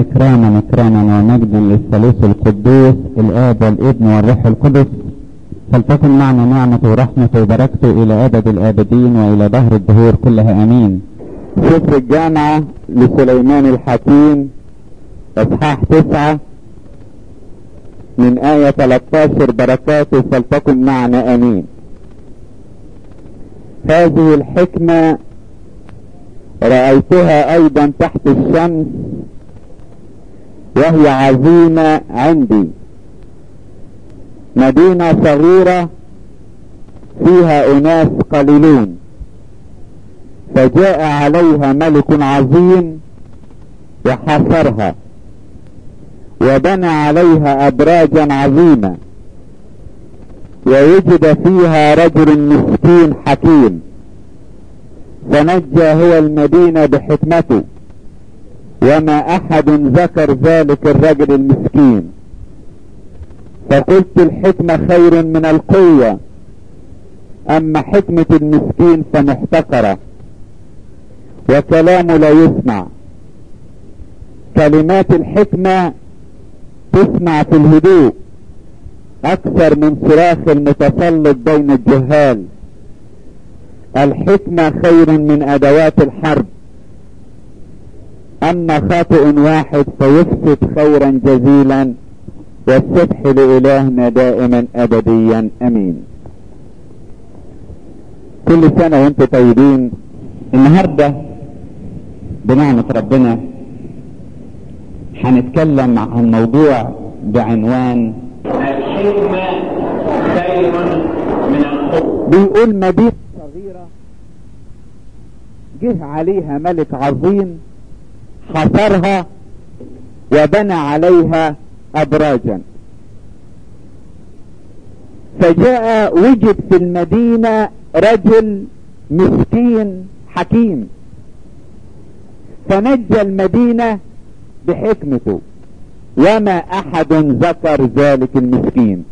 إكراما إكراما ومجدا للثالوث القدوس الآب والابن والروح القدس فلتكن معنا نعمة ورحمة وبركته إلى أبد الآبدين وإلى دهر الدهور كلها آمين سفر الجامعة لسليمان الحكيم اصحاح تسعة من آية 13 بركاته فلتكن معنا امين هذه الحكمة رأيتها ايضا تحت الشمس وهي عظيمة عندي مدينة صغيرة فيها اناس قليلون فجاء عليها ملك عظيم وحاصرها وبنى عليها ابراجا عظيمة ووجد فيها رجل مسكين حكيم فنجى هو المدينة بحكمته وما احد ذكر ذلك الرجل المسكين فقلت الحكمة خير من القوة اما حكمة المسكين فمحتقرة وكلامه لا يسمع كلمات الحكمة تسمع في الهدوء اكثر من صراخ المتسلط بين الجهال الحكمة خير من ادوات الحرب اما خاطئ واحد فيفسد خيرا جزيلا والسبح لالهنا دائما ابديا امين كل سنة وانتم طيبين النهاردة بنعمة ربنا هنتكلم عن موضوع بعنوان الحكمة خير من القوة بيقول مدينة صغيرة جه عليها ملك عظيم حصرها وبنى عليها ابراجا فجاء وجد في المدينة رجل مسكين حكيم فنجى المدينة بحكمته وما احد ذكر ذلك المسكين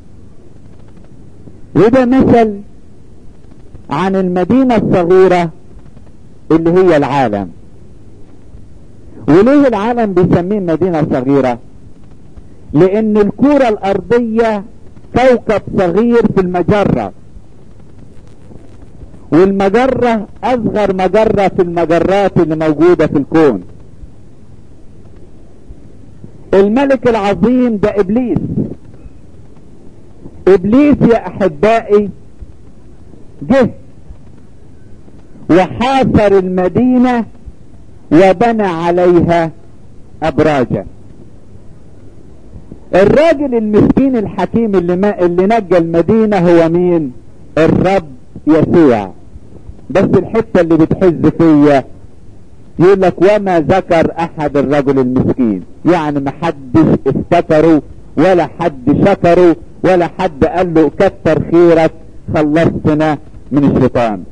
وده مثل عن المدينة الصغيرة اللي هي العالم وليه العالم بيسميه مدينة صغيرة لان الكرة الارضية كوكب صغير في المجرة والمجرة اصغر مجرة في المجرات اللي موجودة في الكون الملك العظيم ده ابليس ابليس يا احبائي جه وحاصر المدينة وبنى عليها ابراجا الراجل المسكين الحكيم اللي, ما اللي نجى المدينة هو مين الرب يسوع بس الحتة اللي بتحز فيا يقول لك وما ذكر احد الرجل المسكين يعني ما حدش افتكره ولا حد شكره ولا حد قال له كتر خيرك خلصتنا من الشيطان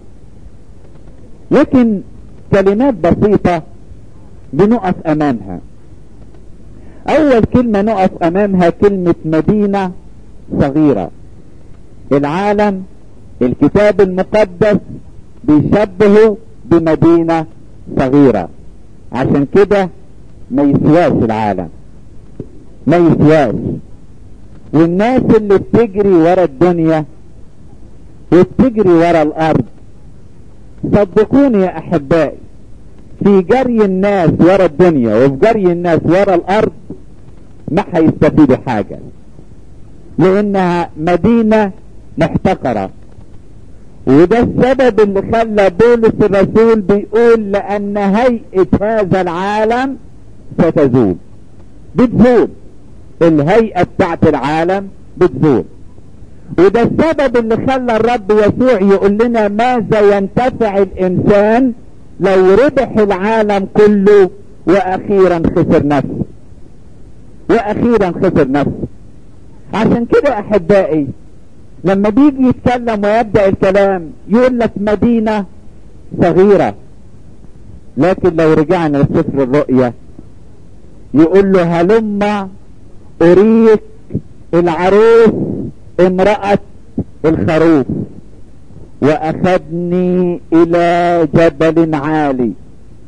لكن كلمات بسيطة بنقف امامها اول كلمة نقف امامها كلمة مدينة صغيرة العالم الكتاب المقدس بيشبهه بمدينة صغيرة عشان كده ما يسواش العالم ما يسواش والناس اللي بتجري ورا الدنيا وبتجري ورا الارض صدقوني يا احبائي في جري الناس ورا الدنيا وفي جري الناس ورا الارض ما هيستفيدوا حاجة لانها مدينة محتقرة وده السبب اللي خلى بولس الرسول بيقول لان هيئة هذا العالم ستزول بتزول الهيئة بتاعت العالم بتزول وده السبب اللي خلى الرب يسوع يقول لنا ماذا ينتفع الانسان لو ربح العالم كله واخيرا خسر نفسه واخيرا خسر نفسه عشان كده احبائي لما بيجي يتكلم ويبدأ الكلام يقول لك مدينة صغيرة لكن لو رجعنا لسفر الرؤيا يقول له هلم اريك العروس امرأة الخروف واخذني الى جبل عالي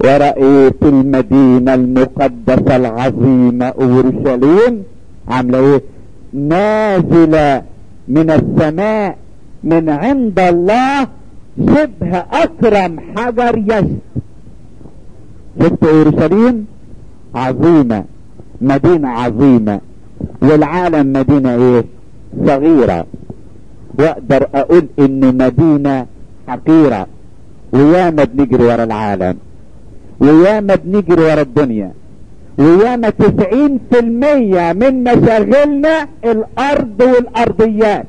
ورأيت المدينة المقدسة العظيمة اورشليم عاملة ايه نازلة من السماء من عند الله شبه اكرم حجر يشت شفت اورشليم عظيمة مدينة عظيمة والعالم مدينة ايه صغيرة واقدر اقول ان مدينة حقيرة وياما بنجري ورا العالم وياما بنجري ورا الدنيا وياما تسعين في المية من مشاغلنا الارض والارضيات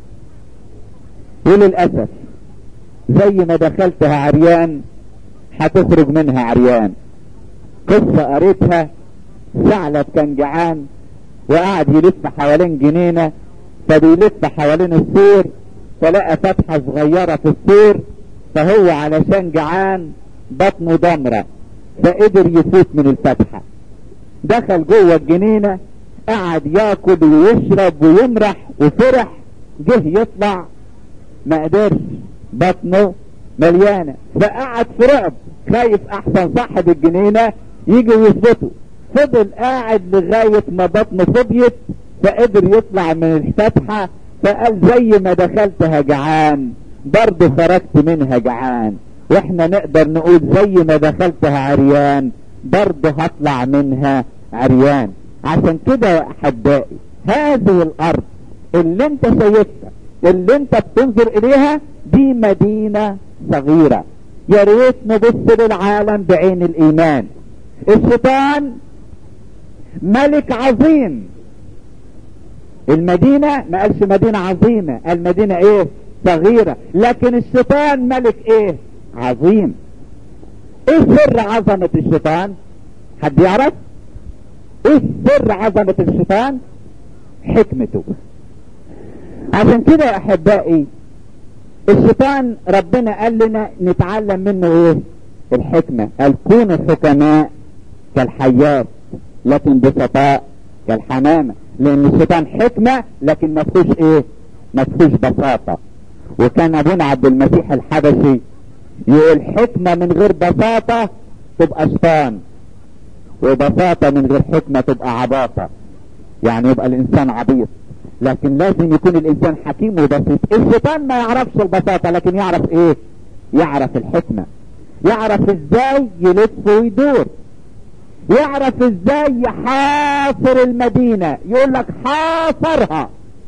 وللأسف زي ما دخلتها عريان هتخرج منها عريان قصة قريتها ثعلب كان جعان وقعد يلف حوالين جنينة فبيلف حوالين السور فلقى فتحة صغيرة في السور فهو علشان جعان بطنه ضمرة فقدر يفوت من الفتحة دخل جوه الجنينة قعد ياكل ويشرب ويمرح وفرح جه يطلع ما قدرش بطنه مليانة فقعد في رعب خايف احسن صاحب الجنينة يجي ويثبته فضل قاعد لغاية ما بطنه فضيت فقدر يطلع من الفتحة فقال زي ما دخلتها جعان برضه خرجت منها جعان واحنا نقدر نقول زي ما دخلتها عريان برضه هطلع منها عريان عشان كده يا احبائي هذه الارض اللي انت شايفها اللي انت بتنظر اليها دي مدينة صغيرة يا ريت نبص للعالم بعين الايمان الشيطان ملك عظيم المدينة ما قالش مدينة عظيمة المدينة ايه صغيرة لكن الشيطان ملك ايه عظيم ايه سر عظمة الشيطان حد يعرف ايه سر عظمة الشيطان حكمته عشان كده يا احبائي الشيطان ربنا قال لنا نتعلم منه ايه الحكمة قال كونوا حكماء كالحيات لكن بسطاء كالحمامة لان الشيطان حكمة لكن ما فيهوش ايه ما فيهوش بساطة وكان ابونا عبد المسيح الحبشي يقول حكمة من غير بساطة تبقى شيطان وبساطة من غير حكمة تبقى عباطة يعني يبقى الانسان عبيط لكن لازم يكون الانسان حكيم وبسيط الشيطان ما يعرفش البساطة لكن يعرف ايه يعرف الحكمة يعرف ازاي يلف ويدور يعرف ازاي يحاصر المدينة يقول لك حاصرها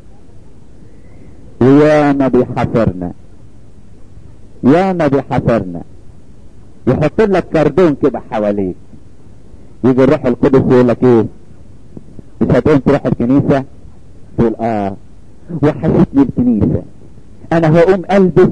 وياما بيحاصرنا ياما بيحاصرنا يحط لك كردون كده حواليك يجي الروح القدس يقول لك ايه مش هتقوم تروح الكنيسة تقول اه وحشتني الكنيسة انا هقوم البس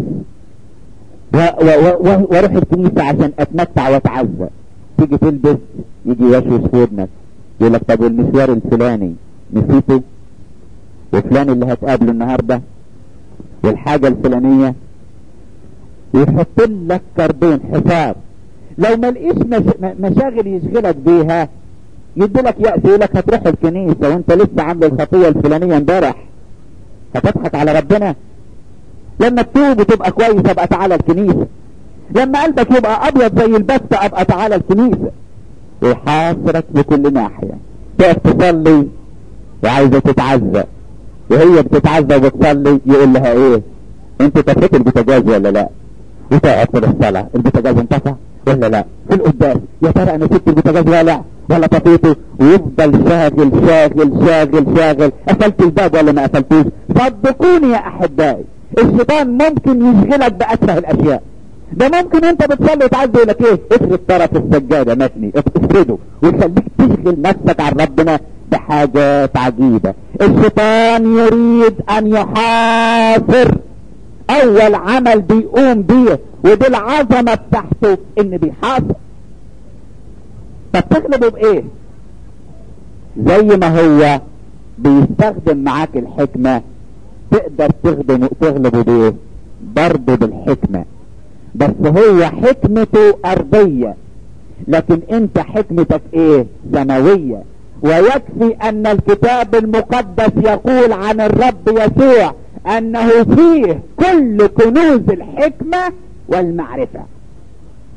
واروح الكنيسة عشان اتمتع واتعزى تيجي تلبس يجي يوشوش في ودنك يقول لك طب والمشوار الفلاني نسيته وفلان اللي هتقابله النهارده والحاجة الفلانية ويحط لك كربون حساب لو ما لقيش مش... مشاغل يشغلك بيها يديلك يأس يقول لك هتروح الكنيسة وانت لسه عامل الخطية الفلانية امبارح هتضحك على ربنا لما تتوب وتبقى كويس ابقى تعالى الكنيسة لما قلبك يبقى ابيض زي البسة ابقى تعالى الكنيسة ويحاصرك بكل ناحية تقف تصلي وعايزة تتعزى وهي بتتعزى وبتصلي يقول لها ايه انت طفيت البوتاجاز ولا لا وتقعد في الصلاة البوتاجاز انطفى ولا لا في القداس يا ترى انا سبت البوتاجاز ولا لا ولا طفيته ويفضل شاغل شاغل شاغل شاغل قفلت الباب ولا ما قفلتوش صدقوني يا احبائي الشيطان ممكن يشغلك بأسفه الاشياء ده ممكن انت بتصلي وتعدي يقول لك ايه افرد طرف السجادة متني افرده ويخليك تشغل نفسك عن ربنا بحاجات عجيبة الشيطان يريد ان يحاصر اول عمل بيقوم بيه ودي العظمة بتاعته ان بيحاصر طب تغلبه بايه زي ما هو بيستخدم معاك الحكمة تقدر تخدم تغلبه بايه برضه بالحكمة بس هو حكمته ارضية لكن انت حكمتك ايه سماوية ويكفي ان الكتاب المقدس يقول عن الرب يسوع انه فيه كل كنوز الحكمة والمعرفة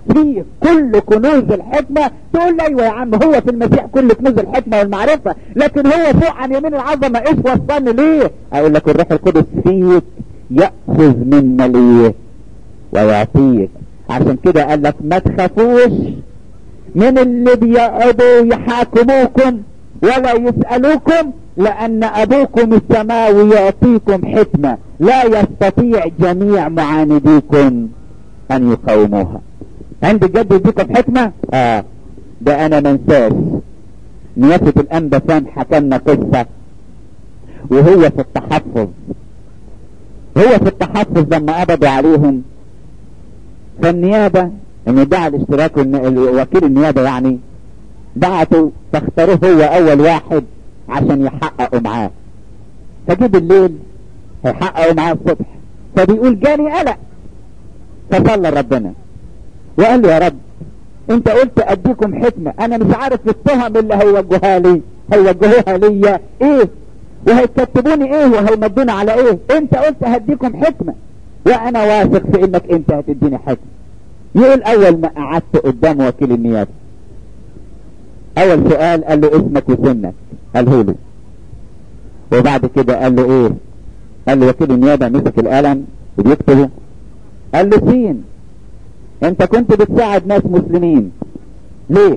فيه كل كنوز الحكمة تقول لي ايوه يا عم هو في المسيح كل كنوز الحكمة والمعرفة لكن هو فوق عن يمين العظمة ايش وصلني ليه اقول لك الروح القدس فيك يأخذ من مليه ويعطيك عشان كده قال لك ما تخافوش من اللي بيقعدوا يحاكموكم ولا يسألوكم لأن أبوكم السماوي يعطيكم حكمة لا يستطيع جميع معانديكم أن يقاوموها عند الجد يديكم حكمة آه ده أنا منساش نيافة الأنبا سام حكمنا قصة وهو في التحفظ هو في التحفظ لما قبضوا عليهم فالنيابة ان دعا الاشتراك وكيل النيابة يعني بعتوا فاختاروه هو اول واحد عشان يحققوا معاه فجي بالليل هيحققوا معاه الصبح فبيقول جاني قلق فصلى ربنا وقال له يا رب انت قلت اديكم حكمة انا مش عارف التهم اللي هيوجهوها لي هيوجهوها ليا ايه وهيكتبوني ايه وهيمدوني على ايه انت قلت هديكم حكمة وانا واثق في انك انت هتديني حكمة يقول اول ما قعدت قدام وكيل النيابة اول سؤال قال له اسمك وسنك قاله له وبعد كده قال له ايه قال له وكيل النيابة مسك القلم وبيكتبه قال له سين انت كنت بتساعد ناس مسلمين ليه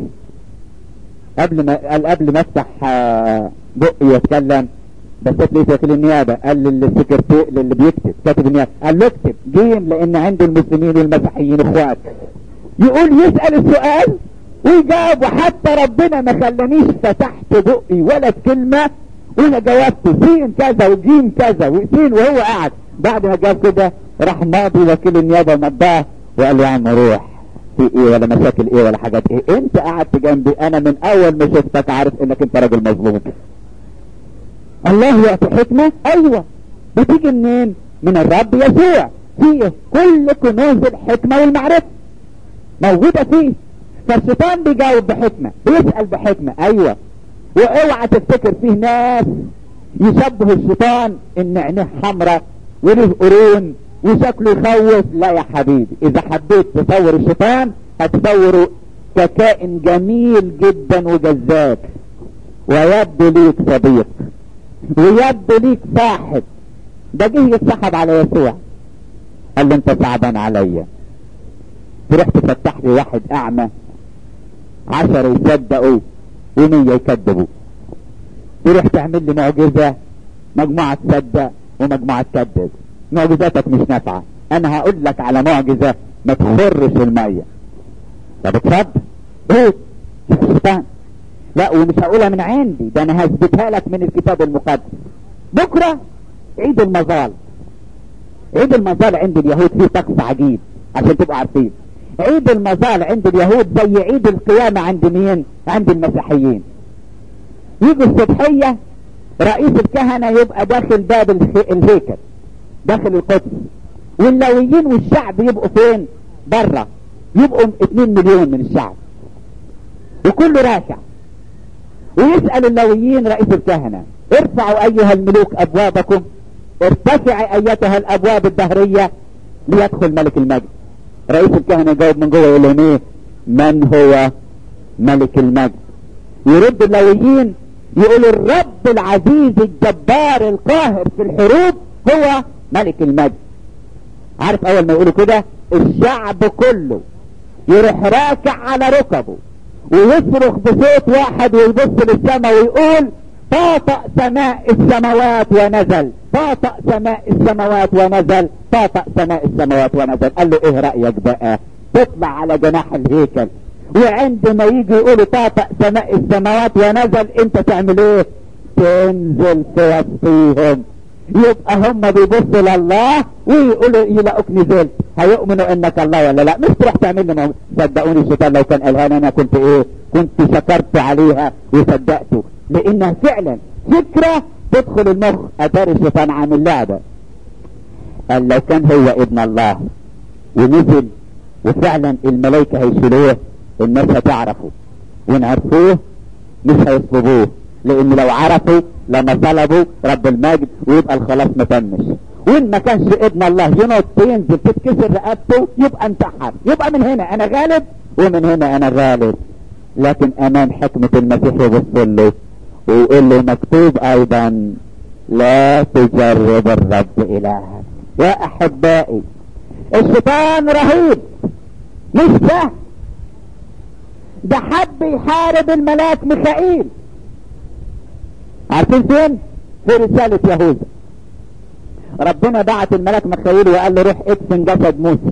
قبل ما قال قبل ما افتح بقي واتكلم بصيت لقيت وكيل النيابه قال للسكرتير اللي بيكتب كاتب النيابه قال له اكتب جيم لان عند المسلمين والمسيحيين اخوات يقول يسال السؤال ويجاوب وحتى ربنا ما خلانيش فتحت بقي ولا كلمه ولا جاوبت سين كذا وجيم كذا وسين وهو قاعد بعد ما جاب كده راح ماضي وكيل النيابه مضاه وقال له يا عم روح في ايه ولا مشاكل ايه ولا حاجات ايه انت قعدت جنبي انا من اول ما شفتك عارف انك انت راجل مظلوم الله يعطي حكمة ايوه بتيجي منين من الرب يسوع فيه كل كنوز الحكمة والمعرفة موجودة فيه فالشيطان بيجاوب بحكمة بيسأل بحكمة ايوه واوعى تفتكر فيه ناس يشبه الشيطان ان عينيه حمراء وله قرون وشكله يخوف لا يا حبيبي اذا حبيت تصور الشيطان هتصوره ككائن جميل جدا وجذاب ويبدو ليك صديق ويبدو ليك صاحب ده جه يتصاحب على يسوع قال له انت صعبان عليا تروح تفتح لي واحد اعمى عشرة يصدقوا ومية يكذبوا تروح تعمل لي معجزة مجموعة تصدق ومجموعة تكذب معجزاتك مش نافعة انا هقول لك على معجزة ما تخرش المية طب اتفضل قول شوف الشيطان لا ومش هقولها من عندي ده انا هثبتها لك من الكتاب المقدس بكرة عيد المظال عيد المظال عند اليهود فيه طقس عجيب عشان تبقوا عارفين عيد المظال عند اليهود زي عيد القيامة عند مين عند المسيحيين يجوا الصبحية رئيس الكهنة يبقى داخل باب الهيكل داخل القدس واللويين والشعب يبقوا فين برا يبقوا 2 مليون من الشعب وكله راكع ويسأل اللويين رئيس الكهنة ارفعوا ايها الملوك ابوابكم ارتفع ايتها الابواب الدهرية ليدخل ملك المجد رئيس الكهنة يجاوب من جوه يقول لهم ايه من هو ملك المجد يرد اللويين يقول الرب العزيز الجبار القاهر في الحروب هو ملك المجد عارف اول ما يقولوا كده الشعب كله يروح راكع على ركبه ويصرخ بصوت واحد ويبص للسماء ويقول طاطأ سماء السماوات ونزل طاطأ سماء السماوات ونزل طاطأ سماء السماوات ونزل قال له ايه رأيك بقى تطلع على جناح الهيكل وعندما يجي يقولوا طاطأ سماء السماوات ونزل انت تعمل ايه تنزل في وسطيهم يبقى هم بيبصوا لله ويقولوا يلاقوك نزلت هيؤمنوا انك الله ولا لا مش تروح تعمل لي صدقوني الشيطان لو كان قالها انا كنت ايه كنت شكرت عليها وصدقته لانها فعلا فكرة تدخل المخ اتاري الشيطان عامل لعبة قال لو كان هو ابن الله ونزل وفعلا الملائكة هيشيلوه الناس هتعرفه وان عرفوه مش هيصلبوه لان لو عرفوا لما طلبوا رب المجد ويبقى الخلاص ما تمش وان ما كانش ابن الله ينط ينزل تتكسر رقبته يبقى انتحر يبقى من هنا انا غالب ومن هنا انا غالب لكن امام حكمة المسيح يبص له ويقول له مكتوب ايضا لا تجرب الرب الهك يا احبائي الشيطان رهيب مش سهل ده حب يحارب الملاك ميخائيل عارفين فين في رسالة يهوذا ربنا بعت الملاك ميخائيل وقال له روح ادفن جسد موسى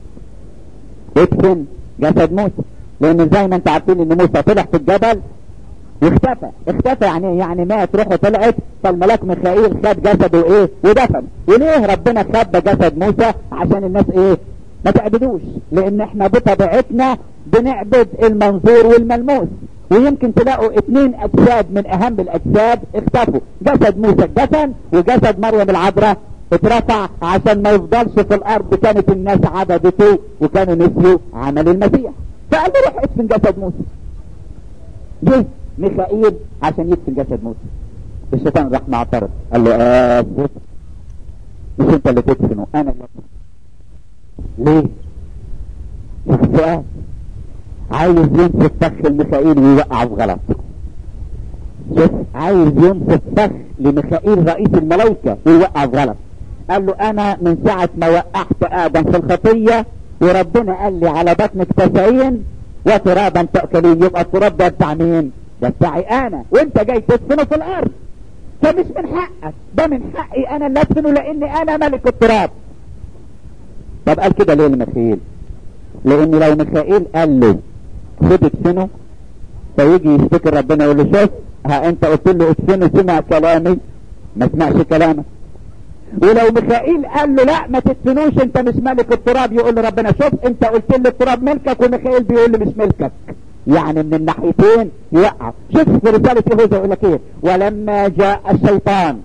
ادفن جسد موسى لان زي ما انت عارفين ان موسى طلع في الجبل واختفى اختفى يعني يعني مات روحه طلعت فالملاك ميخائيل خد جسده ايه ودفن وليه ربنا خبى جسد موسى عشان الناس ايه ما تعبدوش لان احنا بطبيعتنا بنعبد المنظور والملموس ويمكن تلاقوا اتنين اجساد من اهم الاجساد اختفوا جسد موسى اتدفن وجسد مريم العذراء اترفع عشان ما يفضلش في الارض كانت الناس عبدته وكانوا نسيوا عمل المسيح فقال له روح ادفن جسد موسى جه ميخائيل عشان يدفن جسد موسى الشيطان راح معترض قال له آه مش انت اللي تدفنه انا اللي ليه شوف السؤال عايز يمسك فخ الميخائيل ويوقعه في غلط شوف عايز يمسك فخ لميخائيل رئيس الملائكة ويوقعه في غلط قال له انا من ساعة ما وقعت ادم في الخطية وربنا قال لي على بطنك تسعين وترابا تأكلين يبقى التراب ده بتاع مين ده بتاعي انا وانت جاي تدفنه في الارض فمش من حقك ده من حقي انا اللي ادفنه لاني انا ملك التراب طب قال كده ليه لميخائيل لان لو ميخائيل قال له خد ادفنه فيجي يشتكي ربنا يقول له شوف ها انت قلت له ادفنه سمع كلامي ما سمعش كلامك ولو ميخائيل قال له لا ما تدفنوش انت مش ملك التراب يقول له ربنا شوف انت قلت لي التراب ملكك وميخائيل بيقول لي مش ملكك يعني من الناحيتين يوقع شوف في رسالة يهوذا يقول لك ايه ولما جاء الشيطان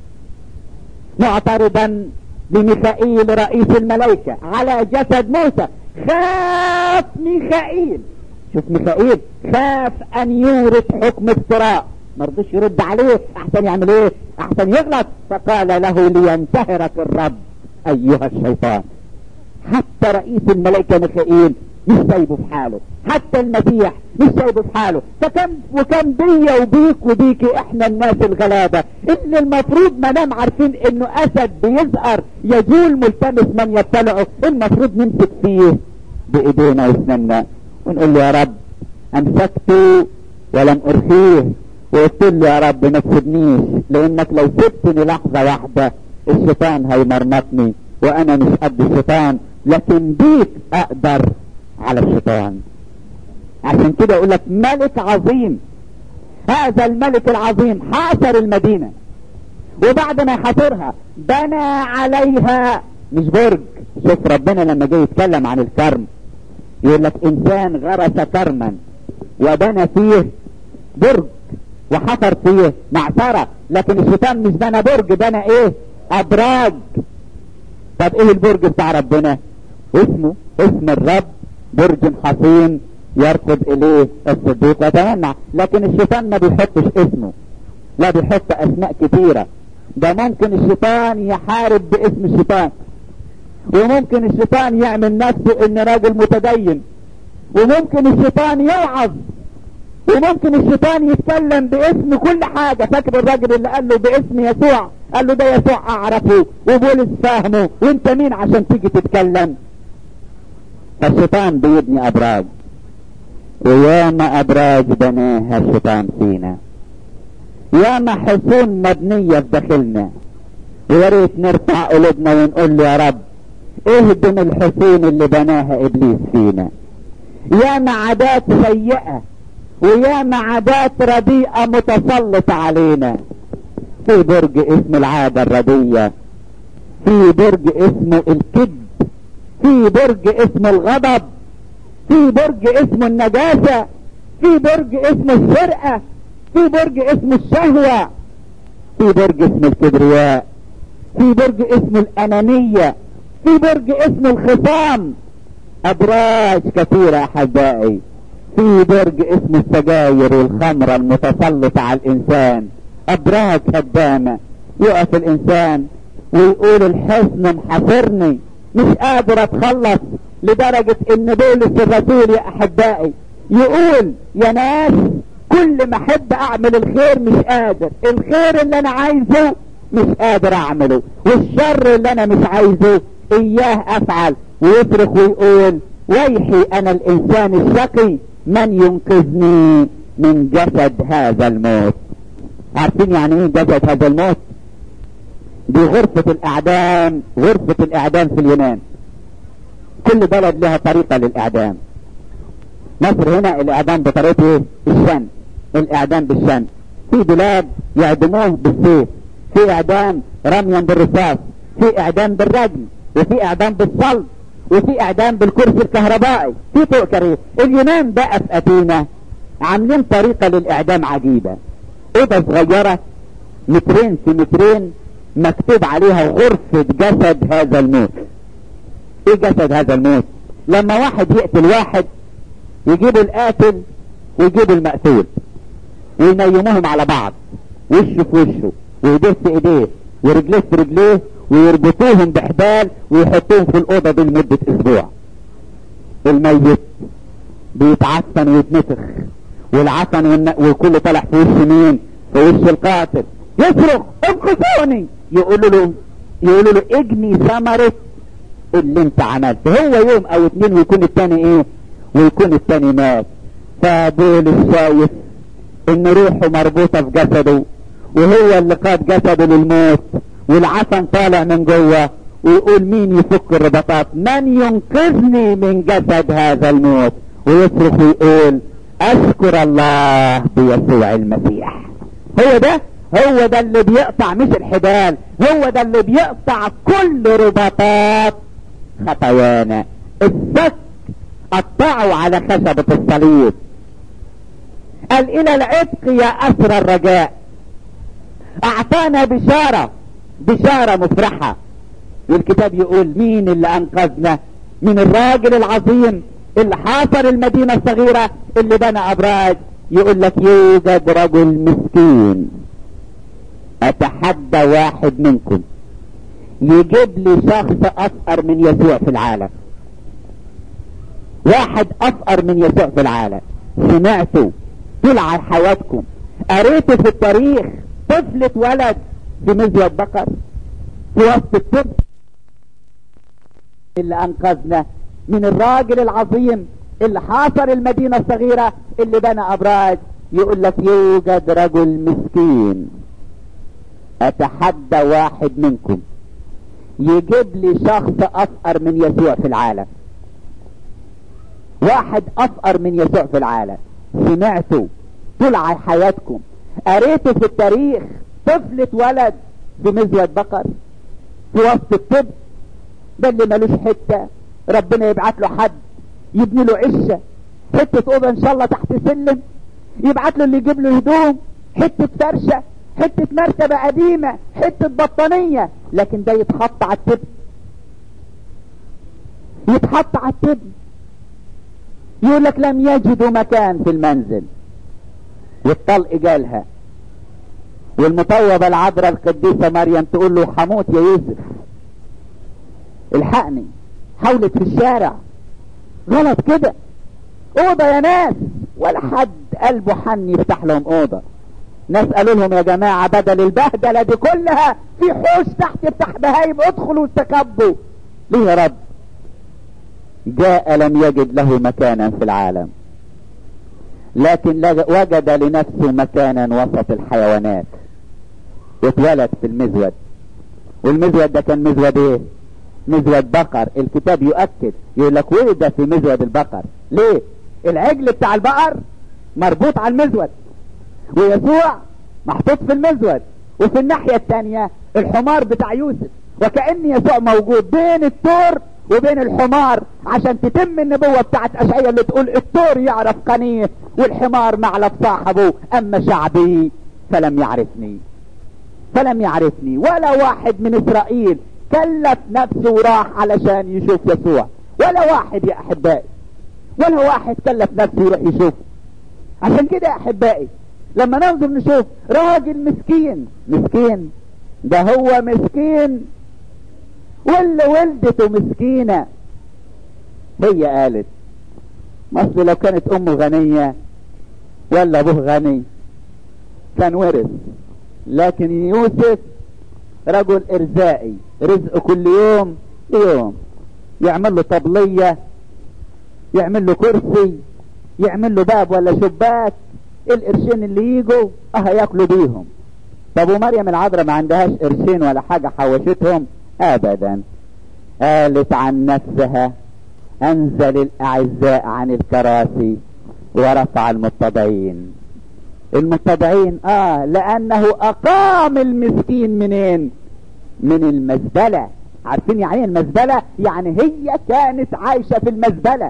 معترضا بميخائيل رئيس الملائكة على جسد موسى خاف ميخائيل شوف ميخائيل خاف ان يورث حكم افتراء ما رضيش يرد عليه احسن يعمل ايه احسن يغلط فقال له لينتهرك الرب ايها الشيطان حتى رئيس الملائكة ميخائيل مش سايبه في حاله حتى المسيح مش سايبه في حاله فكم وكم بيا وبيك وبيكي احنا الناس الغلابة اللي المفروض ما دام عارفين انه اسد بيزقر يجول ملتمس من يبتلعه المفروض نمسك فيه بايدينا واسناننا ونقول له يا رب امسكته ولم ارخيه وقلت له يا رب ما تسيبنيش لانك لو سبتني لحظة واحدة الشيطان هيمرمطني وانا مش قد الشيطان لكن بيك اقدر على الشيطان عشان كده اقول لك ملك عظيم هذا الملك العظيم حاصر المدينة وبعد ما يحاصرها بنى عليها مش برج شوف ربنا لما جاي يتكلم عن الكرم يقول لك انسان غرس كرما وبنى فيه برج وحفر فيه معصرة لكن الشيطان مش بنى برج بنى ايه ابراج طب ايه البرج بتاع ربنا اسمه اسم الرب برج حصين يركض اليه الصديق ويتمنع لكن الشيطان ما بيحطش اسمه لا بيحط اسماء كتيرة ده ممكن الشيطان يحارب باسم الشيطان وممكن الشيطان يعمل نفسه ان راجل متدين وممكن الشيطان يوعظ وممكن الشيطان يتكلم باسم كل حاجة فاكر الراجل اللي قال له باسم يسوع قال له ده يسوع اعرفه وبولس فاهمه وانت مين عشان تيجي تتكلم فالشيطان بيبني ابراج وياما ابراج بناها الشيطان فينا ياما حصون مبنية في داخلنا ويا ريت نرفع قلوبنا ونقول له يا رب اهدم الحصون اللي بناها ابليس فينا ياما عادات سيئة وياما عادات رديئة متسلطة علينا في برج اسم العادة الردية في برج اسمه الكذب في برج اسمه الغضب في برج اسمه النجاسة في برج اسمه السرقة في برج اسمه الشهوة في برج اسمه الكبرياء في برج اسمه الأنانية في برج اسمه الخصام أبراج كثيرة أحبائي في برج اسمه السجاير والخمرة المتسلطة على الإنسان أبراج هدامة يقف الإنسان ويقول الحزن محاصرني مش قادر اتخلص لدرجة ان بولس الرسول يا احبائي يقول يا ناس كل ما احب اعمل الخير مش قادر الخير اللي انا عايزه مش قادر اعمله والشر اللي انا مش عايزه اياه افعل ويصرخ ويقول ويحي انا الانسان الشقي من ينقذني من جسد هذا الموت عارفين يعني ايه جسد هذا الموت دي غرفة الاعدام غرفة الاعدام في اليونان كل بلد لها طريقة للاعدام مصر هنا الاعدام بطريقة ايه الشن الاعدام بالشن في بلاد يعدموه بالسيف في اعدام رميا بالرصاص في اعدام بالرجم وفي اعدام بالصلب وفي اعدام بالكرسي الكهربائي في طرق كريه اليونان بقى في اثينا عاملين طريقة للاعدام عجيبة اوضة صغيرة مترين في مترين مكتوب عليها غرفة جسد هذا الموت ايه جسد هذا الموت لما واحد يقتل واحد يجيبوا القاتل ويجيبوا المقتول وينيموهم على بعض وشه في وشه وايديه في ايديه ورجليه في رجليه ويربطوهم بحبال ويحطوهم في الأوضة دي لمدة أسبوع الميت بيتعفن ويتنفخ والعفن والن... والكل طالع في وش مين في وش القاتل يصرخ انقذوني يقولوا له يقولوا له اجني ثمرة اللي انت عملته هو يوم او اتنين ويكون التاني ايه ويكون التاني مات فبولس شايف ان روحه مربوطة في جسده وهو اللي قاد جسده للموت والعفن طالع من جوه ويقول مين يفك الرباطات من ينقذني من جسد هذا الموت ويصرخ ويقول اشكر الله بيسوع المسيح هو ده هو ده اللي بيقطع مش الحبال هو ده اللي بيقطع كل رباطات خطايانا السك قطعوا على خشبة الصليب قال الى العتق يا اسر الرجاء اعطانا بشارة بشارة مفرحة والكتاب يقول مين اللي انقذنا من الراجل العظيم اللي حاصر المدينة الصغيرة اللي بنى ابراج يقول لك يوجد رجل مسكين اتحدى واحد منكم يجيب لي شخص افقر من يسوع في العالم واحد افقر من يسوع في العالم سمعته طلع حياتكم قريته في التاريخ طفل اتولد في مزية بقر في وسط الطب اللي انقذنا من الراجل العظيم اللي حاصر المدينة الصغيرة اللي بنى ابراج يقول لك يوجد رجل مسكين اتحدى واحد منكم يجيب لي شخص افقر من يسوع في العالم واحد افقر من يسوع في العالم سمعته طلع حياتكم قريته في التاريخ طفل اتولد في مزية بقر في وسط الطب ده اللي ملوش حتة ربنا يبعت له حد يبني له عشة حتة اوضة ان شاء الله تحت سلم يبعت له اللي يجيب له هدوم حتة فرشة حتة مرتبة قديمة حتة بطانية لكن ده يتحط على التبن يتحط على التبن يقول لك لم يجدوا مكان في المنزل والطلق جالها والمطوبة العذراء القديسة مريم تقول له حموت يا يوسف الحقني حولت في الشارع غلط كده اوضة يا ناس ولا حد قلبه حن يفتح لهم اوضة ناس قالوا لهم يا جماعة بدل البهدلة دي كلها في حوش تحت بتاع بهايم ادخلوا واستكبوا ليه يا رب جاء لم يجد له مكانا في العالم لكن وجد لنفسه مكانا وسط الحيوانات اتولد في المزود والمزود ده كان مزود ايه مزود بقر الكتاب يؤكد يقول لك ولد في مزود البقر ليه العجل بتاع البقر مربوط على المزود ويسوع محطوط في المزود وفي الناحية التانية الحمار بتاع يوسف وكأن يسوع موجود بين التور وبين الحمار عشان تتم النبوة بتاعت أشعية اللي تقول التور يعرف قنيه والحمار معلب صاحبه أما شعبي فلم يعرفني فلم يعرفني ولا واحد من إسرائيل كلف نفسه وراح علشان يشوف يسوع ولا واحد يا أحبائي ولا واحد كلف نفسه يروح يشوف عشان كده يا أحبائي لما ننظر نشوف راجل مسكين مسكين ده هو مسكين واللي ولدته مسكينة هي قالت ما اصل لو كانت امه غنية ولا ابوه غني كان ورث لكن يوسف رجل ارزائي رزق كل يوم يوم يعمل له طبلية يعمل له كرسي يعمل له باب ولا شباك القرشين اللي يجوا اه ياكلوا بيهم طب ومريم العذراء ما عندهاش قرشين ولا حاجة حوشتهم ابدا قالت عن نفسها انزل الاعزاء عن الكراسي ورفع المتضعين المتضعين اه لانه اقام المسكين منين من المزبلة عارفين يعني ايه المزبلة يعني هي كانت عايشة في المزبلة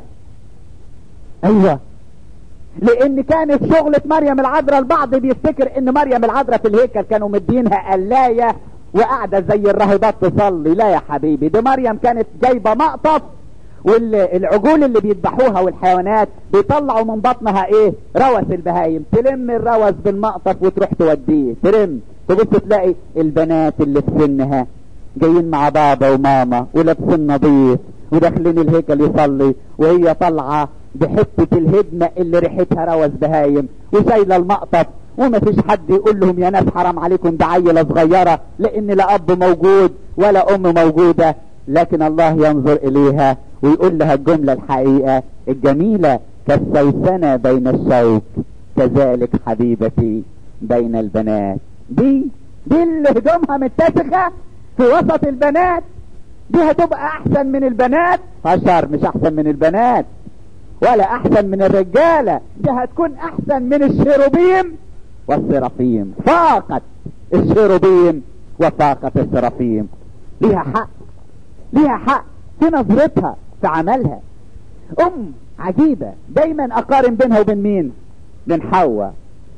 ايوه لان كانت شغلة مريم العذراء البعض بيفتكر ان مريم العذراء في الهيكل كانوا مدينها قلاية وقاعدة زي الراهبات تصلي لا يا حبيبي دي مريم كانت جايبة مقطف والعجول اللي بيذبحوها والحيوانات بيطلعوا من بطنها ايه روث البهايم تلم الروث بالمقطف وتروح توديه ترم تبص تلاقي البنات اللي في سنها جايين مع بابا وماما ولابسين نظيف وداخلين الهيكل يصلي وهي طالعه بحته الهدمه اللي ريحتها روث بهايم وشايله المقطف وما فيش حد يقول لهم يا ناس حرام عليكم ده عيله صغيره لان لا اب موجود ولا ام موجوده لكن الله ينظر اليها ويقول لها الجمله الحقيقه الجميله كالسيسنه بين الشوك كذلك حبيبتي بين البنات دي دي اللي هدومها متسخه في وسط البنات دي هتبقى احسن من البنات عشر مش احسن من البنات ولا احسن من الرجاله دي هتكون احسن من الشيروبيم والسرافيم فاقت الشيروبيم وفاقت السرافيم ليها حق ليها حق في نظرتها في عملها ام عجيبة دايما اقارن بينها وبين مين بين حواء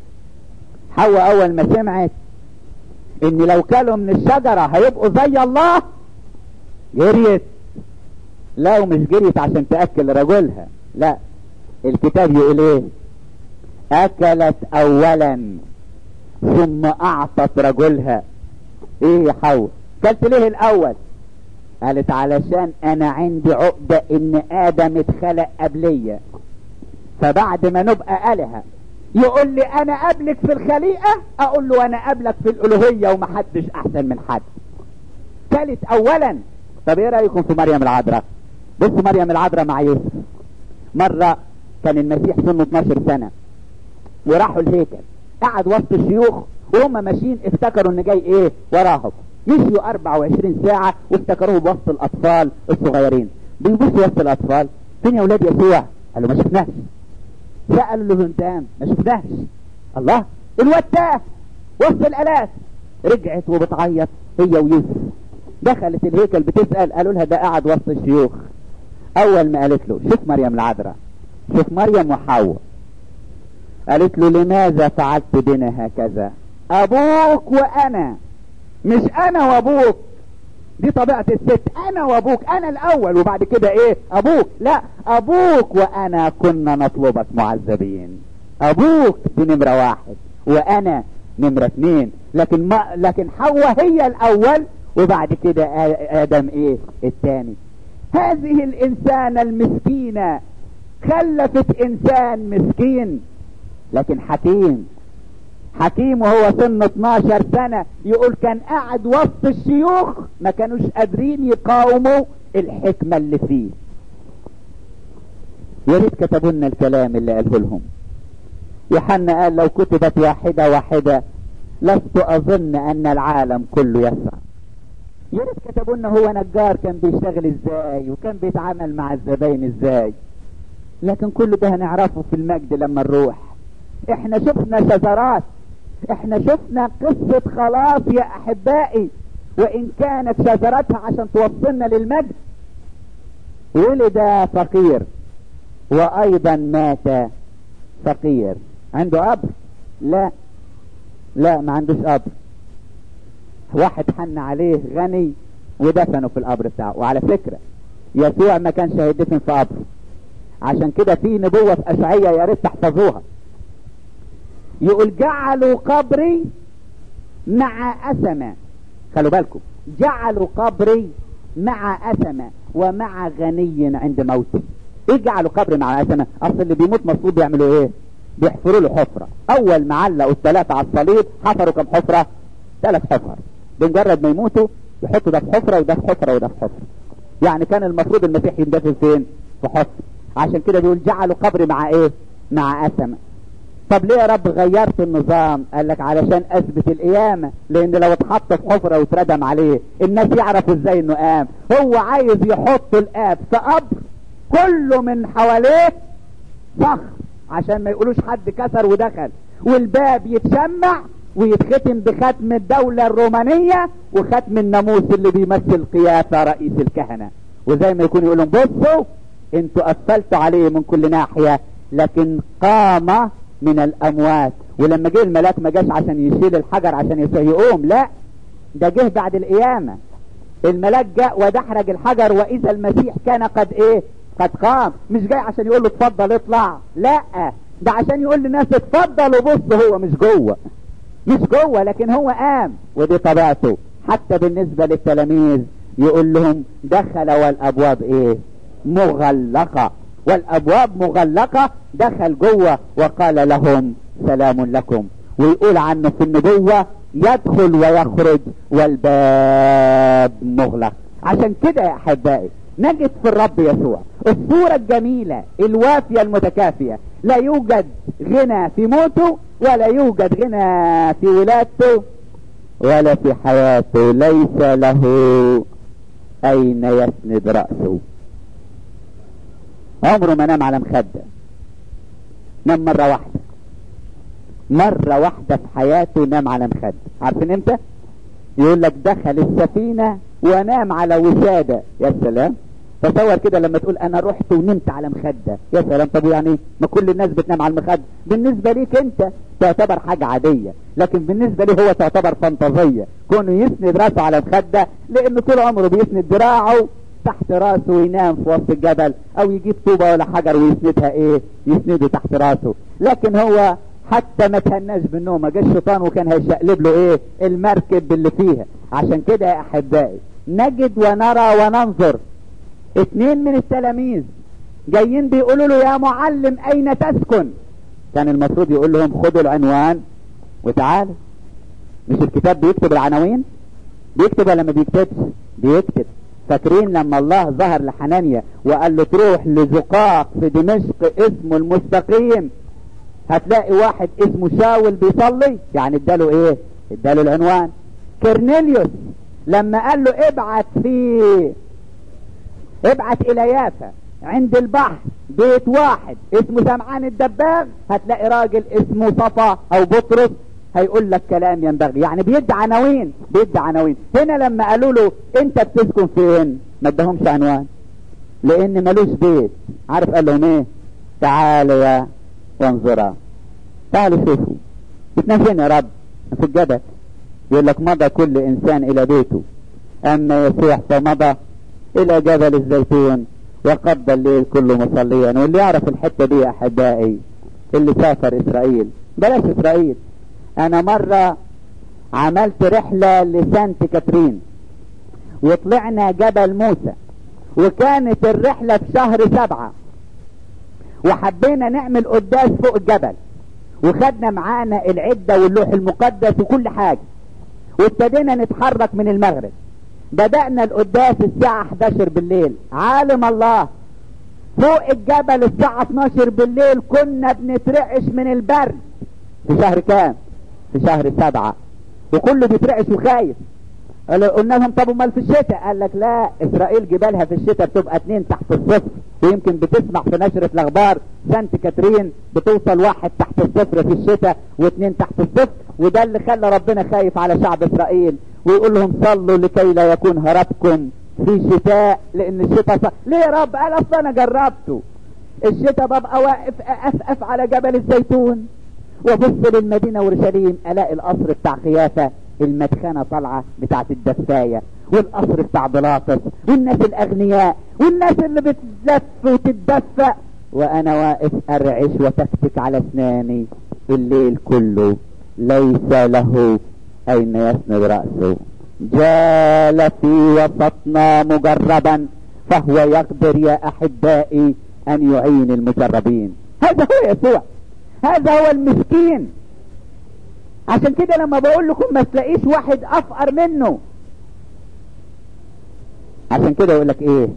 حواء اول ما سمعت ان لو كلوا من الشجرة هيبقوا زي الله جريت لا ومش جريت عشان تأكل رجلها لا الكتاب يقول ايه اكلت اولا ثم اعطت رجلها ايه يا حواء كلت ليه الاول قالت علشان انا عندي عقدة ان ادم اتخلق قبلية فبعد ما نبقى آلهة يقول لي انا قبلك في الخليقة اقول له انا قبلك في الالوهية ومحدش احسن من حد ثالث اولا طب ايه رأيكم في مريم العذراء بصوا مريم العذراء مع يوسف مرة كان المسيح سنه 12 سنة وراحوا الهيكل قعد وسط الشيوخ وهم ماشيين افتكروا ان جاي ايه وراهم مشيوا 24 ساعة وافتكروه بوسط الأطفال الصغيرين بيبصوا وسط الأطفال فين يا ولاد يسوع قالوا ما شفناش سألوا له انت ما شفناش الله الواد تاه وسط الآلاف رجعت وبتعيط هي ويوسف دخلت الهيكل بتسأل قالوا لها ده قاعد وسط الشيوخ أول ما قالت له شوف مريم العذراء شوف مريم وحواء قالت له لماذا فعلت بنا هكذا أبوك وأنا مش انا وابوك دي طبيعة الست انا وابوك انا الاول وبعد كده ايه ابوك لا ابوك وانا كنا نطلبك معذبين ابوك دي نمرة واحد وانا نمرة اتنين لكن ما لكن حواء هي الاول وبعد كده ادم ايه الثاني هذه الانسانة المسكينة خلفت انسان مسكين لكن حكيم حكيم وهو سنه 12 سنة يقول كان قاعد وسط الشيوخ ما كانوش قادرين يقاوموا الحكمة اللي فيه يا ريت كتبوا لنا الكلام اللي قاله لهم يوحنا قال لو كتبت واحدة واحدة لست اظن ان العالم كله يسعى يا ريت كتبوا لنا هو نجار كان بيشتغل ازاي وكان بيتعامل مع الزباين ازاي لكن كل ده هنعرفه في المجد لما نروح احنا شفنا شجرات احنا شفنا قصة خلاص يا احبائي وان كانت شجرتها عشان توصلنا للمجد ولد فقير وايضا مات فقير عنده اب لا لا ما عندوش اب واحد حن عليه غني ودفنه في القبر بتاعه وعلى فكرة يسوع ما كانش هيدفن في قبر عشان كده في نبوة في اشعية يا ريت تحفظوها يقول جعلوا قبري مع أسمة خلوا بالكم جعلوا قبري مع أسمة ومع غني عند موته ايه جعلوا قبر مع أسمة اصل اللي بيموت مفروض بيعملوا ايه بيحفروا له حفرة اول ما علقوا الثلاثة على الصليب حفروا كم حفرة ثلاث حفر بمجرد ما يموتوا يحطوا ده في حفرة وده في حفرة وده في حفرة يعني كان المفروض المسيح يندفن فين في حفرة عشان كده بيقول جعلوا قبر مع ايه مع أسمة طب ليه يا رب غيرت النظام قال لك علشان اثبت القيامة لان لو اتحط في حفرة واتردم عليه الناس يعرفوا ازاي انه قام هو عايز يحط الاب في قبر كله من حواليه صخر عشان ما يقولوش حد كسر ودخل والباب يتشمع ويتختم بختم الدولة الرومانية وختم الناموس اللي بيمثل قيافة رئيس الكهنة وزي ما يكون يقولون بصوا انتوا قفلتوا عليه من كل ناحية لكن قام من الاموات ولما جه الملاك ما جاش عشان يشيل الحجر عشان يقوم لا ده جه بعد القيامة الملاك جاء ودحرج الحجر واذا المسيح كان قد ايه قد قام مش جاي عشان يقول له اتفضل اطلع لا ده عشان يقول للناس اتفضلوا بص هو مش جوه مش جوه لكن هو قام ودي طبيعته حتى بالنسبة للتلاميذ يقول لهم دخل والابواب ايه مغلقة والابواب مغلقة دخل جوه وقال لهم سلام لكم ويقول عنه في النبوة يدخل ويخرج والباب مغلق عشان كده يا احبائي نجد في الرب يسوع الصورة الجميلة الوافية المتكافية لا يوجد غنى في موته ولا يوجد غنى في ولادته ولا في حياته ليس له اين يسند رأسه عمره ما نام على مخدة نام مرة واحدة مرة واحدة في حياته نام على مخدة عارفين امتى يقول لك دخل السفينة ونام على وسادة يا سلام تصور كده لما تقول انا رحت ونمت على مخدة يا سلام طب يعني ما كل الناس بتنام على المخدة بالنسبة ليك انت تعتبر حاجة عادية لكن بالنسبة لي هو تعتبر فانتازية كونه يسند راسه على مخدة لانه طول عمره بيسند دراعه تحت راسه وينام في وسط الجبل او يجيب طوبة ولا حجر ويسندها ايه يسنده تحت راسه لكن هو حتى ما تهناش بالنوم جه الشيطان وكان هيشقلب له ايه المركب اللي فيها عشان كده يا احبائي نجد ونرى وننظر اتنين من التلاميذ جايين بيقولوا له يا معلم اين تسكن كان المفروض يقول لهم خدوا العنوان وتعالوا مش الكتاب بيكتب العناوين بيكتب ولا ما بيكتبش بيكتب فاكرين لما الله ظهر لحنانيا وقال له تروح لزقاق في دمشق اسمه المستقيم هتلاقي واحد اسمه شاول بيصلي يعني اداله ايه اداله العنوان كرنيليوس لما قال له ابعت في ابعت الى يافا عند البحر بيت واحد اسمه سمعان الدباغ هتلاقي راجل اسمه صفا او بطرس هيقول لك كلام ينبغي يعني بيدي عناوين بيدي عناوين هنا لما قالوا له انت بتسكن فين ما ادهمش عنوان لان ملوش بيت عارف قال لهم ايه تعالوا يا وانظرا تعالوا شوفوا بتنام فين يا رب في الجبل يقول لك مضى كل انسان الى بيته اما يسوع فمضى الى جبل الزيتون وقضى الليل كله مصليا واللي يعرف الحته دي يا احبائي اللي سافر اسرائيل بلاش اسرائيل انا مرة عملت رحلة لسانت كاترين وطلعنا جبل موسى وكانت الرحلة في شهر سبعة وحبينا نعمل قداس فوق الجبل وخدنا معانا العدة واللوح المقدس وكل حاجة وابتدينا نتحرك من المغرب بدأنا القداس الساعة 11 بالليل عالم الله فوق الجبل الساعة 12 بالليل كنا بنترعش من البرد في شهر كام في شهر سبعة وكله بيترعش وخايف قلنا لهم طب امال في الشتاء قال لك لا اسرائيل جبالها في الشتاء بتبقى اتنين تحت الصفر ويمكن بتسمع في نشرة الاخبار سانت كاترين بتوصل واحد تحت الصفر في الشتاء واثنين تحت الصفر وده اللي خلى ربنا خايف على شعب اسرائيل ويقول لهم صلوا لكي لا يكون هربكم في شتاء لان الشتاء ص... ليه يا رب قال اصل انا جربته الشتاء ببقى واقف افقف على جبل الزيتون وبص للمدينة اورشليم الاقي القصر بتاع خيافة المدخنة طالعة بتاعت الدفاية والقصر بتاع بلاطس والناس الاغنياء والناس اللي بتلف وتتدفى وانا واقف ارعش وتكتك على اسناني الليل كله ليس له اين يسند رأسه جال في وسطنا مجربا فهو يقدر يا احبائي ان يعين المجربين هذا هو يسوع هذا هو المسكين عشان كده لما بقول لكم ما تلاقيش واحد افقر منه عشان كده يقول لك ايه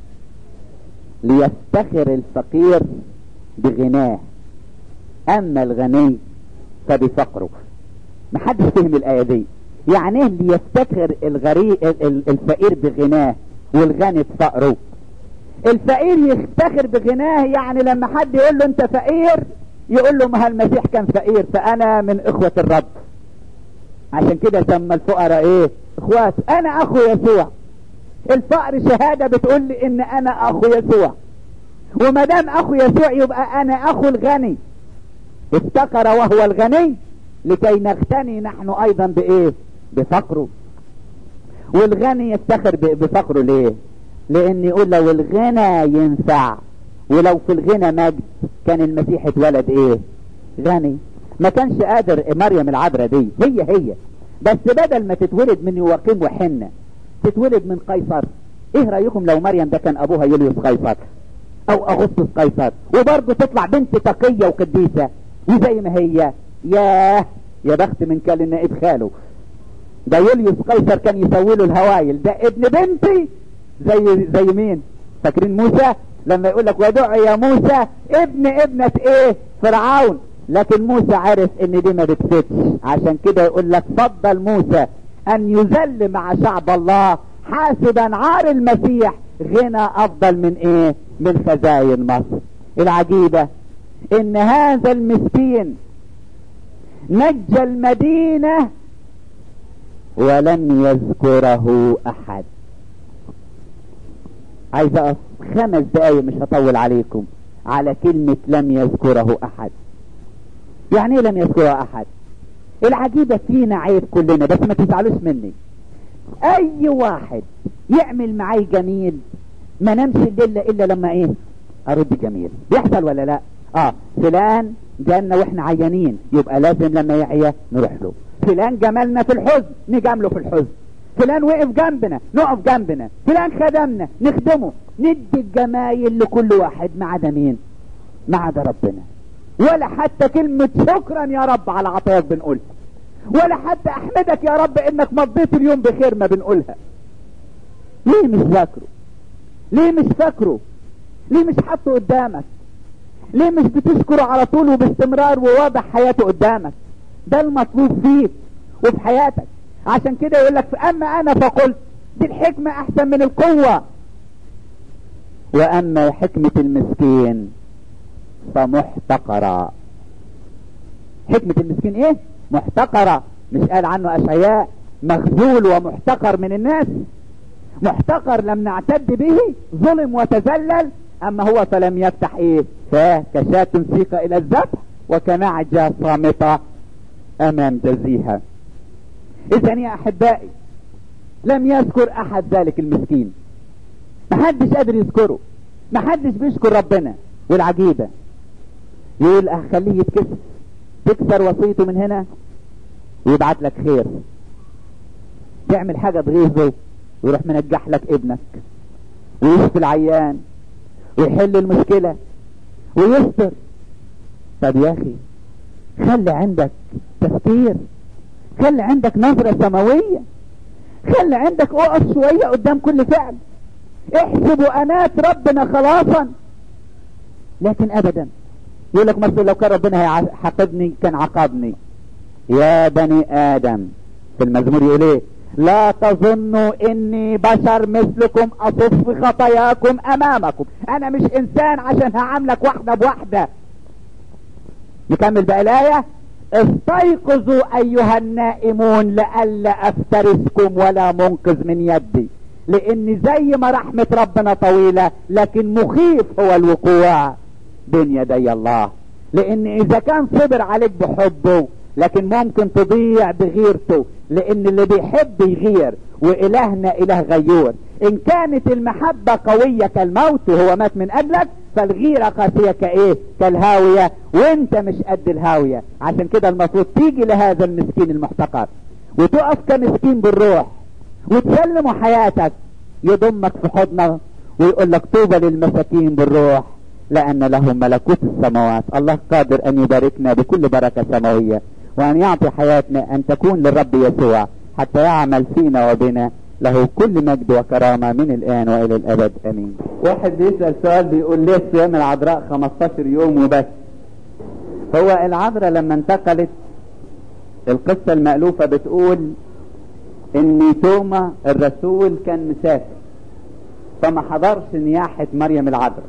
ليفتخر الفقير بغناه اما الغني فبفقره محدش فهم الايه دي يعني ايه ليفتخر الغري الفقير بغناه والغني بفقره الفقير يفتخر بغناه يعني لما حد يقول له انت فقير يقول له ما المسيح كان فقير فانا من اخوة الرب عشان كده سمى الفقراء ايه اخوات انا اخو يسوع الفقر شهادة بتقول لي ان انا اخو يسوع وما دام اخو يسوع يبقى انا اخو الغني افتقر وهو الغني لكي نغتني نحن ايضا بايه بفقره والغني يفتخر بفقره ليه لان يقول لو الغنى ينفع ولو في الغنى مجد كان المسيح اتولد ايه غني ما كانش قادر مريم العذراء دي هي هي بس بدل ما تتولد من يواقيم وحنة تتولد من قيصر ايه رأيكم لو مريم ده كان ابوها يوليوس قيصر او اغسطس قيصر وبرضه تطلع بنت تقية وقديسة وزي ما هي ياه يا بخت من كان نائب خاله ده يوليوس قيصر كان يسوي له الهوايل ده ابن بنتي زي زي مين فاكرين موسى لما يقول لك ودع يا موسى ابن ابنة ايه فرعون لكن موسى عارف ان دي ما بتفتش عشان كده يقول لك فضل موسى ان يذل مع شعب الله حاسبا عار المسيح غنى افضل من ايه من خزاين مصر العجيبة ان هذا المسكين نجى المدينة ولم يذكره احد عايز اقف خمس دقايق مش هطول عليكم على كلمة لم يذكره احد يعني ايه لم يذكره احد العجيبة فينا عيب كلنا بس ما تزعلوش مني اي واحد يعمل معي جميل ما نمشي الليلة الا لما ايه ارد جميل بيحصل ولا لا اه فلان جالنا واحنا عيانين يبقى لازم لما يعيا نروح له فلان جملنا في الحزن نجامله في الحزن فلان وقف جنبنا نقف جنبنا فلان خدمنا نخدمه ندي الجمايل لكل واحد ما عدا مين ما عدا ربنا ولا حتى كلمة شكرا يا رب على عطاياك بنقولها ولا حتى احمدك يا رب انك مضيت اليوم بخير ما بنقولها ليه مش فاكره ليه مش فاكره ليه مش حاطه قدامك ليه مش بتشكره على طول وباستمرار وواضح حياته قدامك ده المطلوب فيك وفي حياتك عشان كده يقول لك اما انا فقلت دي الحكمة احسن من القوة واما حكمة المسكين فمحتقرة حكمة المسكين ايه محتقرة مش قال عنه اشعياء مخذول ومحتقر من الناس محتقر لم نعتد به ظلم وتذلل اما هو فلم يفتح ايه فكشاة سيق الى الذبح وكنعجة صامتة امام جزيها اذا يا احبائي لم يذكر احد ذلك المسكين محدش قادر يذكره محدش بيشكر ربنا والعجيبة يقول اخليه يتكسر تكسر وصيته من هنا ويبعت لك خير تعمل حاجة تغيظه ويروح منجح لك ابنك ويشفي العيان ويحل المشكلة ويستر طب يا اخي خلي عندك تفكير خلي عندك نظرة سماوية خلي عندك اقف شوية قدام كل فعل احسبوا انات ربنا خلاصا لكن ابدا يقول لك مثلا لو كان ربنا هيعاقبني كان عاقبني يا بني ادم في المزمور يقول ايه لا تظنوا اني بشر مثلكم اصف خطاياكم امامكم انا مش انسان عشان هعاملك واحدة بواحدة نكمل بقى الايه استيقظوا ايها النائمون لئلا افترسكم ولا منقذ من يدي لان زي ما رحمة ربنا طويلة لكن مخيف هو الوقوع بين يدي الله لان اذا كان صبر عليك بحبه لكن ممكن تضيع بغيرته لان اللي بيحب يغير والهنا اله غيور ان كانت المحبة قوية كالموت وهو مات من اجلك فالغيرة قاسية كايه كالهاوية وانت مش قد الهاوية عشان كده المفروض تيجي لهذا المسكين المحتقر وتقف كمسكين بالروح وتسلمه حياتك يضمك في حضنه ويقول لك طوبى للمساكين بالروح لأن لهم ملكوت السماوات الله قادر أن يباركنا بكل بركة سماوية وأن يعطي حياتنا أن تكون للرب يسوع حتى يعمل فينا وبنا له كل مجد وكرامة من الآن وإلى الأبد أمين واحد بيسأل سؤال بيقول ليه صيام العذراء 15 يوم وبس هو العذراء لما انتقلت القصة المألوفة بتقول ان توما الرسول كان مسافر فما حضرش نياحة مريم العذراء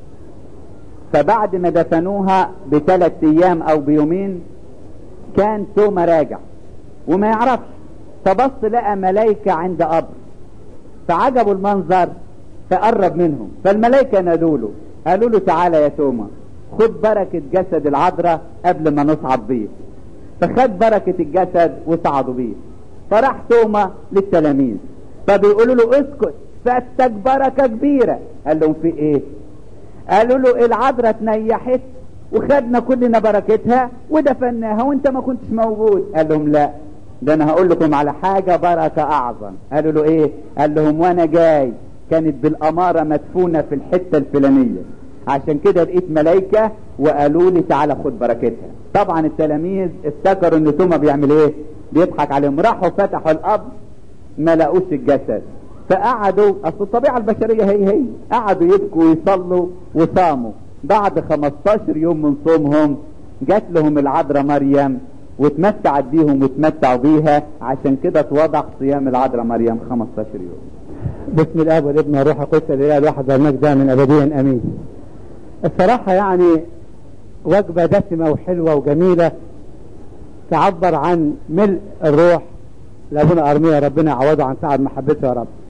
فبعد ما دفنوها بثلاث ايام او بيومين كان توما راجع وما يعرفش فبص لقى ملايكة عند قبر فعجبوا المنظر فقرب منهم فالملايكة نادوا له قالوا له تعالى يا توما خد بركة جسد العذراء قبل ما نصعد بيه فخد بركة الجسد وصعدوا بيه فراح توما للتلاميذ فبيقولوا له اسكت فاتك بركة كبيرة قال لهم في ايه قالوا له العذراء تنيحت وخدنا كلنا بركتها ودفناها وانت ما كنتش موجود قال لهم لا ده انا هقول لكم على حاجة بركة اعظم قالوا له ايه قال لهم وانا جاي كانت بالامارة مدفونة في الحتة الفلانية عشان كده لقيت ملايكة وقالوا لي تعالى خد بركتها طبعا التلاميذ افتكروا ان توما بيعمل ايه بيضحك عليهم راحوا فتحوا القبر ما لقوش الجسد فقعدوا اصل الطبيعة البشرية هي هي قعدوا يبكوا ويصلوا وصاموا بعد 15 يوم من صومهم جات لهم العذراء مريم واتمتعت بيهم واتمتعوا بيها عشان كده اتوضع صيام العذراء مريم 15 يوم بسم الاب والابن والروح القدس الاله الواحد والمجد من ابديا امين الصراحة يعني وجبة دسمة وحلوة وجميلة تعبر عن ملء الروح لابونا ارميا ربنا يعوضه عن سعد محبته يا رب